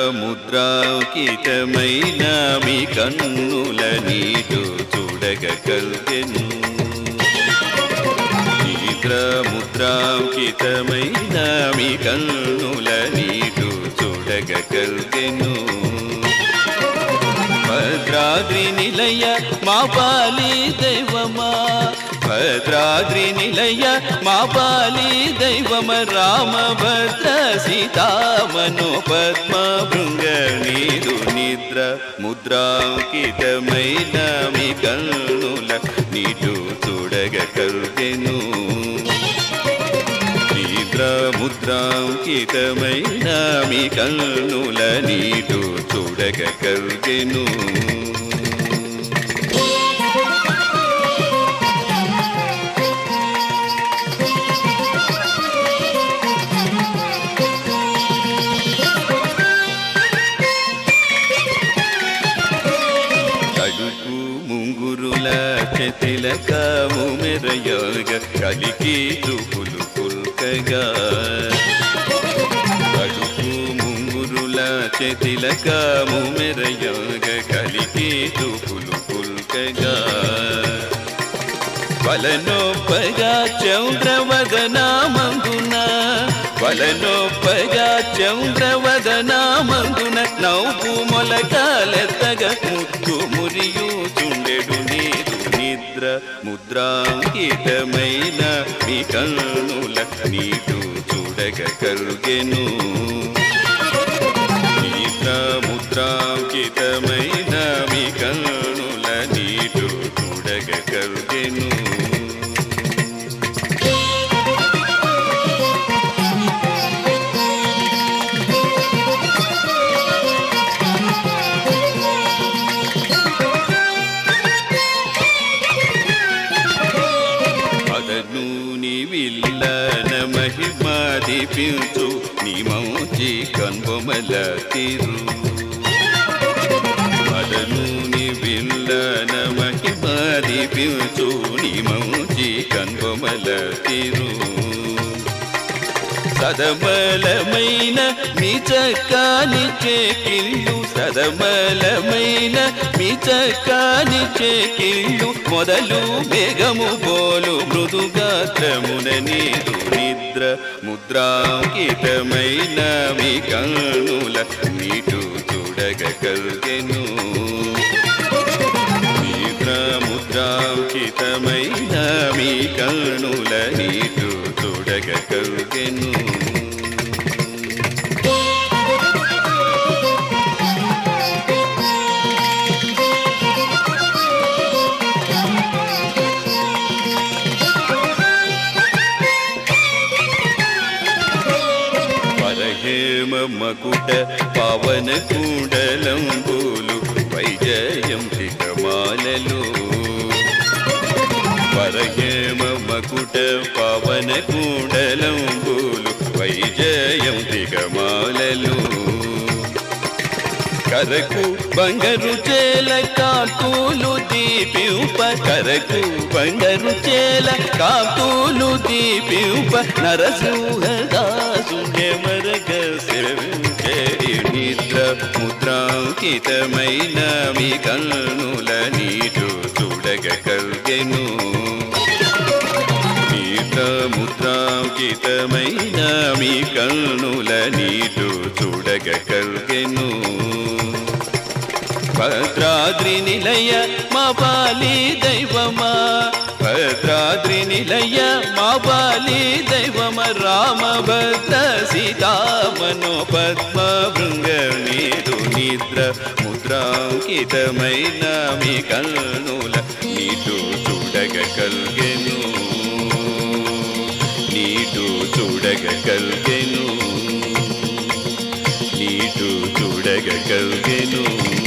ముద్రాంకితమైన మీ కన్నుల నీటు చూడగ కల్గెను నిద్ర ముద్రాంకితమైన మీ కన్నుల నీటు చూడగ కల్గెను భద్రాద్రి నిలయ మా పాలి దైవమా భద్రాద్రి నిలయ మా పాలి దైవమ రామభద్ర సీతామనో పద్మ భృంగ నీదు నిద్ర ముద్రాంకితమైన మీ కన్నుల నీటు చూడగ కరుగెను నిద్ర ముద్రాంకితమైన మీ కన్నుల నీటు చూడగ కరుగెను కడుపు ముంగురుల చెతిలకము మెరయోగ కలికి తుపులు పుల్కగా కడుపు ముంగురుల చెతిలకము మెరయోగ కలికి తుపులు పుల్కగా వలనొప్పగా చౌద్రవదనామందున వలనొప్పగా చౌద్రవదనామందున నవ్వు మొలకాలెత్తగ ముద్దు మురియు చుండెడు నీరు నిద్ర ముద్రాంకితమైన మీ కన్నుల నీటు చూడగ కరుగెను నిద్ర ముద్రాంకితమైన మీ కన్నుల నీటు చూడగ కరుగెను అదను విల్లన మహిమాదిపించు నీ మౌచి కన్బొమల తిరు అదను విల్లన మహిమాదిపించు నీ మౌచి కన్బొమల తిరు సదమలమైన మీ చక్కాని చేకిళ్ళు సదమలమైన మీ చక్కాని చేకిళ్ళు మొదలు బేగము పోలు మృదుగాత్రమున నీరు నిద్ర ముద్రాంకితమైన మీ కన్నుల నీటు చూడగ కల్గెను నిద్ర ముద్రాంకితమైన మీ కన్నుల నీటు చూడగ కల్గెను పరహేమ మకుట పవన కుండలంబులు వైజయం తికమాలలు పరహేమ మకుట పవన కుండలంబులు వైజయం తికమాలలు కరకు బంగారు చేల కాకులు దీపింప కరకు బంగారు చేల కాకులు దీపింప నరసింహదాసు మరగ సేవించే నిద్ర ముద్రాంకితమైన మీ కన్నుల నీటు చూడగ కల్గెను నీట ముద్రాంకితమైన మీ కన్నుల నీటు చూడగ కల్గెను భద్రాద్రి నిలయ మా పాలి దైవమా భద్రాద్రి నిలయ మా పాలి దైవమ రామభద్ర సీతామనో పద్మ భృంగ నీరు నిద్ర ముద్రాంకితమైన మీ కన్నుల నీటు చూడగ కల్గెను నీటు చూడగ కల్గెను నీటు చూడగ కల్గెను